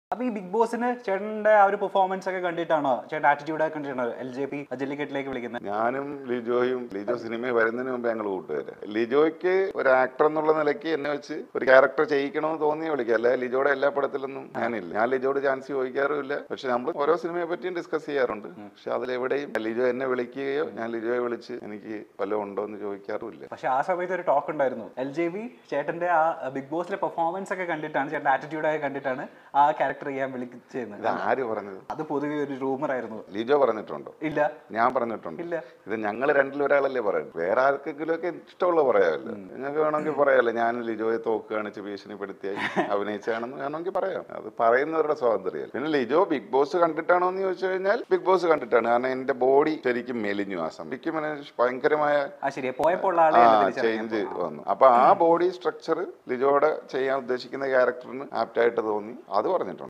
അപ്പൊ ഈ ബിഗ് ബോസിന് ചേട്ടന്റെ ആ ഒരു പെർഫോമൻസ് ഒക്കെ കണ്ടിട്ടാണോ ചേട്ടൻ ആറ്റിറ്റ്യൂഡ് ഒക്കെ കണ്ടിട്ടാണോ എൽ ജെ പി ജല്ലിക്കെട്ടിലേക്ക് വിളിക്കുന്നത് ഞാനും ലിജോയും ലിജോ സിനിമയിൽ വരുന്നതിന് മുമ്പ് ഞങ്ങൾ കൂട്ടുകാര് ലിജോയ്ക്ക് ഒരു ആക്ടർ എന്നുള്ള നിലയ്ക്ക് എന്നെ വെച്ച് ഒരു ക്യാരക്ടർ ചെയ്യിക്കണമെന്ന് തോന്നിയ വിളിക്കുക അല്ല ലിജോയുടെ എല്ലാ പടത്തിലൊന്നും ഞാനില്ല ഞാൻ ലിജോയുടെ ചാൻസ് ചോദിക്കാറുമില്ല പക്ഷെ നമ്മൾ ഓരോ സിനിമയെ പറ്റിയും ഡിസ്കസ് ചെയ്യാറുണ്ട് പക്ഷെ അതിലെവിടെയും ലിജോ എന്നെ വിളിക്കുകയോ ഞാൻ ലിജോയെ വിളിച്ച് എനിക്ക് വല്ലതും ഉണ്ടോ എന്ന് ചോദിക്കാറുമില്ല പക്ഷെ ആ സമയത്ത് ഒരു ടോക്ക് ഉണ്ടായിരുന്നു എൽ ജെ ബി ചേട്ടന്റെ ആ ബിഗ് ബോസിലെ പെർഫോമൻസ് ഒക്കെ കണ്ടിട്ടാണ് ചേട്ടന്റെ ആറ്റിറ്റ്യൂഡ് ഒക്കെ കണ്ടിട്ടാണ് ആ ക്യാരക്ടർ ചെയ്യാൻ വിളിച്ചത് ഇത് ആര് പറഞ്ഞത് അത് പൊതുവെ ഒരു റൂമർ ആയിരുന്നു ലിജോ പറഞ്ഞിട്ടുണ്ടോ ഇല്ല ഞാൻ പറഞ്ഞിട്ടുണ്ട് ഇല്ല ഇത് ഞങ്ങൾ രണ്ടിൽ ഒരാളല്ലേ പറയുന്നത് വേറെ ആർക്കെങ്കിലും ഒക്കെ ഇഷ്ടമുള്ള പറയാമല്ലോ നിങ്ങൾക്ക് വേണമെങ്കിൽ പറയാമല്ലോ ഞാൻ ലിജോയെ തോക്ക് കാണിച്ച് ഭീഷണിപ്പെടുത്തിയായി അഭിനയിച്ചാണെന്ന് വേണമെങ്കിൽ പറയാം അത് പറയുന്നവരുടെ സ്വാതന്ത്ര്യം പിന്നെ ലിജോ ബിഗ് ബോസ് കണ്ടിട്ടാണോ എന്ന് ചോദിച്ചു കഴിഞ്ഞാൽ ബിഗ് ബോസ് കണ്ടിട്ടാണ് കാരണം എന്റെ ബോഡി ശരിക്കും മെലിഞ്ഞു ആ സമയം ശരിക്കും എനിക്ക് ഭയങ്കരമായ ആ ശരി പോയപ്പോൾ ഉള്ള ആളെ ആ അല്ല തിരിച്ചറിയാൻ ചേഞ്ച് വന്നു അപ്പൊ ആ ബോഡി സ്ട്രക്ചർ ലിജോയുടെ ചെയ്യാൻ ഉദ്ദേശിക്കുന്ന ക്യാരക്ടറിന് ആപ്റ്റായിട്ട് തോന്നി അത് പറഞ്ഞിട്ടുണ്ട്